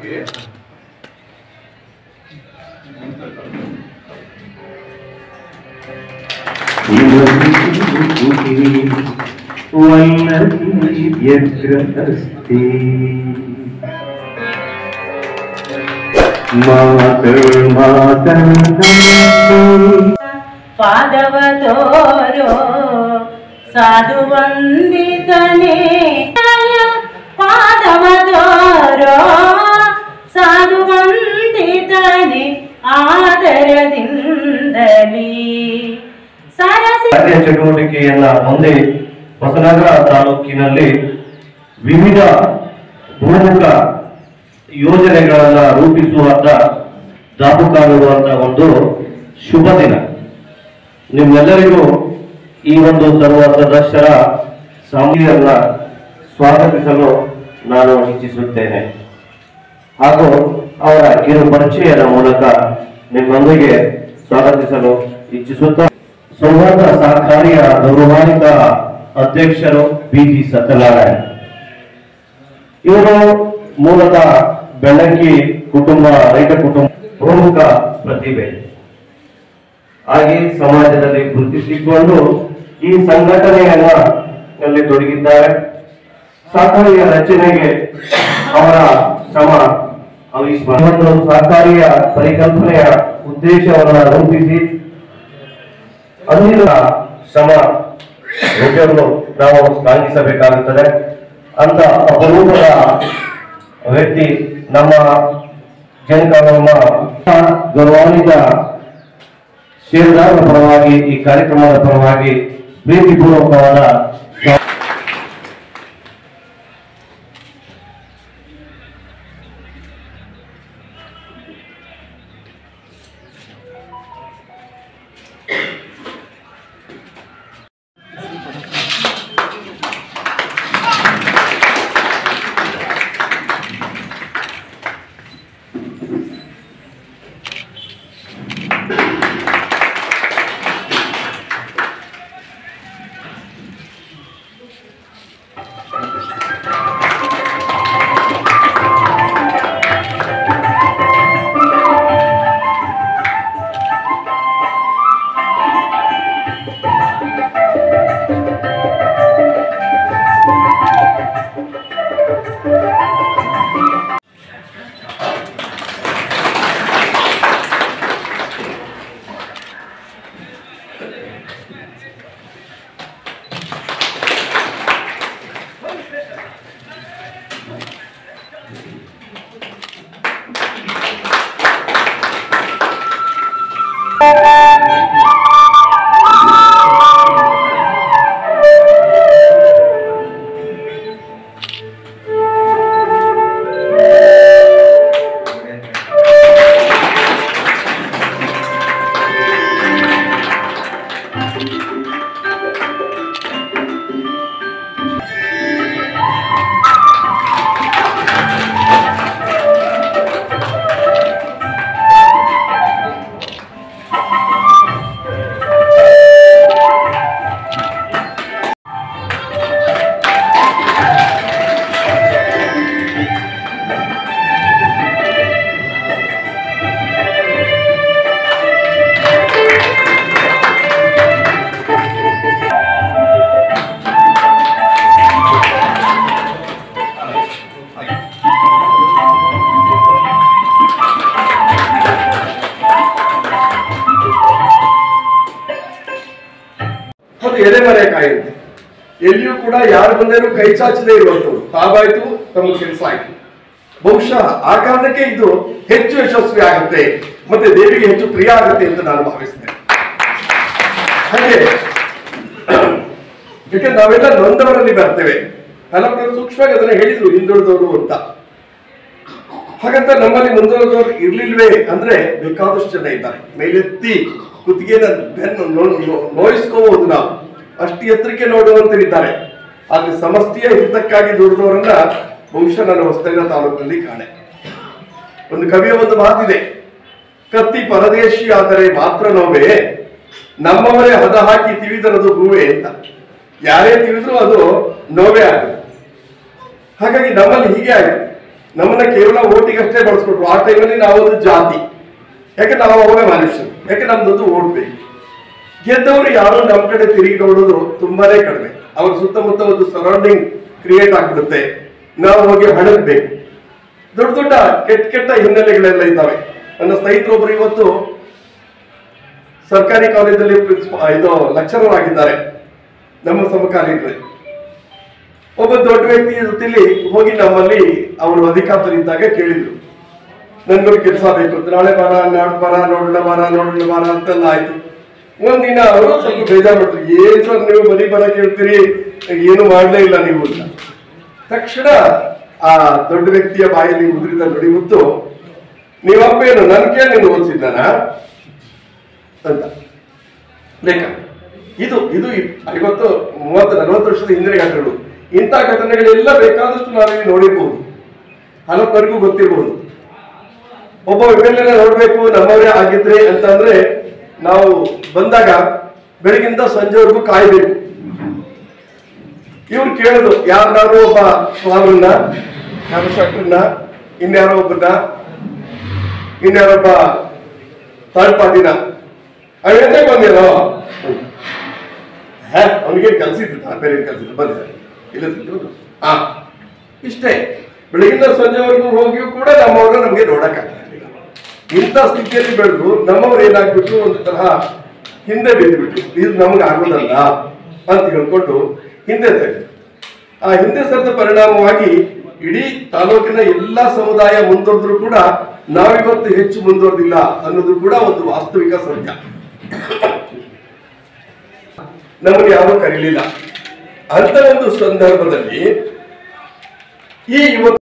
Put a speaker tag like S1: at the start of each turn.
S1: ಹಾಕಿ
S2: ವ್ಯಗ್ರಸ್ತಿ ಮಾತಳ್ ಮಾತಂಗಂತಿ
S3: ಪಾದವ ತೋರೋ ಸಾಧು ವಂದಿತನೇ ಪಾದವ ತೋರೋ ಸಾಧು ವಂದಿತನೇ ಆದರದಿಂದಲೇ ಸರಸಿ
S4: ಕಾರ್ಯ ಚಟುವಟಿಕೆಯನ್ನ ಒಂದೇ ಹೊಸನಗರ ತಾಲೂಕಿನಲ್ಲಿ ವಿವಿಧ ಬಹುಮುಖ ಯೋಜನೆಗಳನ್ನ ರೂಪಿಸುವಂತ ದಾಪುಕಾಲಿರುವಂತ ಒಂದು ಶುಭ ದಿನ ನಿಮ್ಮೆಲ್ಲರಿಗೂ ಈ ಒಂದು ಸರ್ವ ಸದಸ್ಯರ ಸಾಮೂಹಿಕರನ್ನ ಸ್ವಾಗತಿಸಲು ನಾನು ಇಚ್ಛಿಸುತ್ತೇನೆ ಹಾಗೂ ಅವರ ಕಿರು ಪರಿಚಯದ ಮೂಲಕ ನಿಮ್ಮೊಂದಿಗೆ ಸ್ವಾಗತಿಸಲು ಇಚ್ಛಿಸುತ್ತಾ ಸೌಹಾರ್ದ ಸಹಕಾರಿಯ ಗೌರವಾನ್ವಿತ ಅಧ್ಯಕ್ಷರು ಬಿ ಜಿ ಸತ್ಯನಾರಾಯಣ ಇವರು ಮೂಲತಃ ಬೆಳ್ಳಂಕಿ ಕುಟುಂಬ ರೈತ ಕುಟುಂಬ ಪ್ರಮುಖ ಪ್ರತಿಭೆ ಹಾಗೆ ಸಮಾಜದಲ್ಲಿ ಗುರುತಿಸಿಕೊಂಡು ಈ ಸಂಘಟನೆಯನ್ನ ನಲ್ಲಿ ತೊಡಗಿದ್ದಾರೆ ಸಹಕಾರಿಯ ರಚನೆಗೆ ಅವರ ಶ್ರಮ ಅವಿಸ್ಮರಣೀಯ. ಒಂದು ಸಹಕಾರಿಯ ಪರಿಕಲ್ಪನೆಯ ಉದ್ದೇಶವನ್ನ ರೂಪಿಸಿ ಅಂದಿನ ಶ್ರಮ ನಿಜವನ್ನು ನಾವು ಶ್ಲಾಘಿಸಬೇಕಾಗುತ್ತದೆ ಅಂತ ಅಪರೂಪದ ವ್ಯಕ್ತಿ ನಮ್ಮ ಜನಕಾನೂನ ಗೌರವಾನ್ವಿತ ಷೇರುದಾರರ ಪರವಾಗಿ ಈ ಕಾರ್ಯಕ್ರಮದ ಪರವಾಗಿ ಪ್ರೀತಿಪೂರ್ವಕವಾದ ಸ್ವಾ-
S1: ಅದು ಎಲೆಮರೆ ಕಾಯುತ್ತೆ ಎಲ್ಲಿಯೂ ಕೂಡ ಯಾರು ಬಂದರೂ ಕೈ ಚಾಚದೇ ಇರುವಂತವ್ರು ತಾವಾಯ್ತು ತಮ್ಮ ಕೆಲಸ ಆಯ್ತು ಬಹುಶಃ ಆ ಕಾರಣಕ್ಕೆ ಇದು ಹೆಚ್ಚು ಯಶಸ್ವಿ ಆಗುತ್ತೆ ಮತ್ತೆ ದೇವಿಗೆ ಹೆಚ್ಚು ಪ್ರಿಯ ಆಗುತ್ತೆ ಅಂತ ನಾನು ಭಾವಿಸ್ತೇನೆ ಹಾಗೆ ಯಾಕಂದ್ರೆ ನಾವೆಲ್ಲ ನೊಂದವರಲ್ಲಿ ಬರ್ತೇವೆ ಹಲವರು ಸೂಕ್ಷ್ಮವಾಗಿ ಅದನ್ನ ಹೇಳಿದ್ರು ಹಿಂದುಳಿದವರು ಅಂತ ಹಾಗಂತ ನಮ್ಮಲ್ಲಿ ಮುಂದುವರೆದವರು ಇರ್ಲಿಲ್ವೇ ಅಂದ್ರೆ ಬೇಕಾದಷ್ಟು ಜನ ಇದ್ದಾರೆ ಮೇಲೆತ್ತಿ ಕುತ್ತಿಗೆನ ಬೆನ್ನು ನೋ- ನೋ- ನೋಯಿಸ್ಕೋಬಹುದು ನಾವು ಅಷ್ಟು ಎತ್ತರಕ್ಕೆ ನೋಡುವಂತರಿದ್ದಾರೆ ಆದ್ರೆ ಸಮಷ್ಟಿಯ ಹಿತಕ್ಕಾಗಿ ದುಡಿದವರನ್ನ ಬಹುಶಃ ನನ್ನ ಹೊಸನಗರ ತಾಲೂಕಿನಲ್ಲಿ ಕಾಣೆ ಒಂದು ಕವಿಯ ಒಂದು ಮಾತಿದೆ ಕತ್ತಿ ಪರದೇಶಿ ಆದರೆ ಮಾತ್ರ ನೋವೇ ನಮ್ಮವರೇ ಹದ ಹಾಕಿ ತಿವಿದರದು ಹೂವೆ ಅಂತ ಯಾರೇ ತಿವಿದ್ರು ಅದು ನೋವೇ ಆಗುತ್ತೆ ಹಾಗಾಗಿ ನಮ್ಮಲ್ಲಿ ಹೀಗೆ ಆಗಿದೆ ನಮ್ಮನ್ನ ಕೇವಲ ಓಟಿಗಷ್ಟೇ ಬಳಸ್ಕೊಟ್ರು ಆ ಟೈಮಲ್ಲಿ ನಾವೊಂದು ಜಾತಿ ಯಾಕೆ ನಾವು ಅವಾಗ ಮನುಷ್ಯರು ಯಾಕೆ ನಮ್ದೊಂದು ಓಟ್ ಬೇಕು ಗೆದ್ದವರು ಯಾರು ನಮ್ಮ ಕಡೆ ತಿರುಗಿ ನೋಡೋದು ತುಂಬಾನೇ ಕಡಿಮೆ ಅವ್ರ ಸುತ್ತಮುತ್ತ ಒಂದು ಸರೌಂಡಿಂಗ್ ಕ್ರಿಯೇಟ್ ಆಗ್ಬಿಡುತ್ತೆ ನಾವು ಹೋಗಿ ಹಣಕ್ಬೇಕು ದೊಡ್ಡ ದೊಡ್ಡ ಕೆಟ್ಟ ಕೆಟ್ಟ ಹಿನ್ನೆಲೆಗಳೆಲ್ಲ ಇದ್ದಾವೆ ನನ್ನ ಸ್ನೇಹಿತರೊಬ್ಬರು ಇವತ್ತು ಸರ್ಕಾರಿ ಕಾಲೇಜಲ್ಲಿ ಪ್ರಿನ್ಸಿಪ ಇದು ಲೆಕ್ಚರರ್ ಆಗಿದ್ದಾರೆ ನಮ್ಮ ಸಮಕಾಲೀನರು ಒಬ್ಬ ದೊಡ್ಡ ವ್ಯಕ್ತಿಯ ಜೊತೆಲಿ ಹೋಗಿ ನಮ್ಮಲ್ಲಿ ಅವರು ಅಧಿಕಾರದಲ್ಲಿದ್ದಾಗ ಕೇಳಿದ್ರು ನನ್ಗೊಂದು ಕೆಲಸ ಬೇಕು ಅಂತ ನಾಳೆ ಬಾರ ನಾಡ್ ಬಾರ ನೋಡೋಣ ಬಾರ ನೋಡೋಣ ಬಾರ ಅಂತೆಲ್ಲ ಆಯ್ತು ಒಂದಿನ ಅವರು ಸ್ವಲ್ಪ ಬೇಜಾರು ಮಾಡ್ತಾರೆ ಏನ್ ಸರ್ ನೀವು ಮನೆ ಬರ ಕೇಳ್ತೀರಿ ಏನು ಮಾಡ್ಲೇ ಇಲ್ಲ ನೀವು ಅಂತ ತಕ್ಷಣ ಆ ದೊಡ್ಡ ವ್ಯಕ್ತಿಯ ಬಾಯಲ್ಲಿ ಉದುರಿದ ನುಡಿಮುತ್ತು ನೀವಪ್ಪ ಏನು ನನ್ ಕೇಳಿ ನೀನು ಓದಿಸಿದ್ದಾನ ಅಂತ ಲೇಖ ಇದು ಇದು ಇ- ಐವತ್ತು ಮೂವತ್ತು ನಲವತ್ತು ವರ್ಷದ ಹಿಂದಿನ ಘಟನೆಗಳು ಇಂಥ ಘಟನೆಗಳೆಲ್ಲ ಬೇಕಾದಷ್ಟು ನಾವಿಲ್ಲಿ ನೋಡಿರ್ಬೋದು ಹಲವರಿಗೂ ಗೊತ್ತಿರಬಹುದು ಒಬ್ಬ ಎಮ್ ಎಲ್ ನೋಡ್ಬೇಕು ನಮ್ಮವರೇ ಆಗಿದ್ರೆ ಅಂತಂದ್ರೆ ನಾವು ಬಂದಾಗ ಬೆಳಗಿಂದ ಸಂಜೆವರೆಗೂ ಕಾಯ್ಬೇಕು ಇವ್ರು ಕೇಳುದು ಯಾರನ್ನಾರು ಒಬ್ಬ ಸ್ವಾಮನ್ನ ಯಾರು ಶಕ್ರನ್ನ ಇನ್ಯಾರೋ ಒಬ್ಬರನ್ನ ಇನ್ಯಾರೊಬ್ಬ ಥರ್ಡ್ ಪಾರ್ಟಿನ ಅವನೇ ಬಂದಿರೋ ಅವನಿಗೆ ಕೆಲಸ ಇತ್ತು ಬೇರೆ ಕೆಲಸ ಇತ್ತು ಬಂದಿದ್ದಾರೆ ಇಲ್ಲ ಸಿಕ್ಕಿರೋದು ಹಾ ಇಷ್ಟೇ ಬೆಳಗಿನ ಸಂಜೆವರೆಗೂ ಹೋಗಿಯೂ ಕೂಡ ನಮ್ಮವ್ರನ್ನ ನಮಗೆ ನೋಡಕ್ಕಾಗ್ತಾ ಇರಲಿಲ್ಲ ಇಂಥ ಸ್ಥಿತಿಯಲ್ಲಿ ಬೆಳೆದು ನಮ್ಮವ್ರು ಏನಾಗ್ಬಿಟ್ರು ಒಂದು ತರಹ ಹಿಂದೆ ಬಿದ್ದುಬಿಟ್ರು ಇದು ನಮ್ಗೆ ಆಗೋದಲ್ಲ ಅಂತ ಹೇಳ್ಕೊಂಡು ಹಿಂದೆ ಸರಿದ್ರು ಆ ಹಿಂದೆ ಸರಿದ ಪರಿಣಾಮವಾಗಿ ಇಡೀ ತಾಲೂಕಿನ ಎಲ್ಲಾ ಸಮುದಾಯ ಮುಂದುವರೆದ್ರು ಕೂಡ ನಾವಿವತ್ತು ಹೆಚ್ಚು ಮುಂದುವರೆದಿಲ್ಲ ಅನ್ನೋದು ಕೂಡ ಒಂದು ವಾಸ್ತವಿಕ ಸತ್ಯ ನಮಗೆ ಯಾರು ಕರೀಲಿಲ್ಲ ಅಂತ ಒಂದು ಸಂದರ್ಭದಲ್ಲಿ ಈ ಇವತ್ತು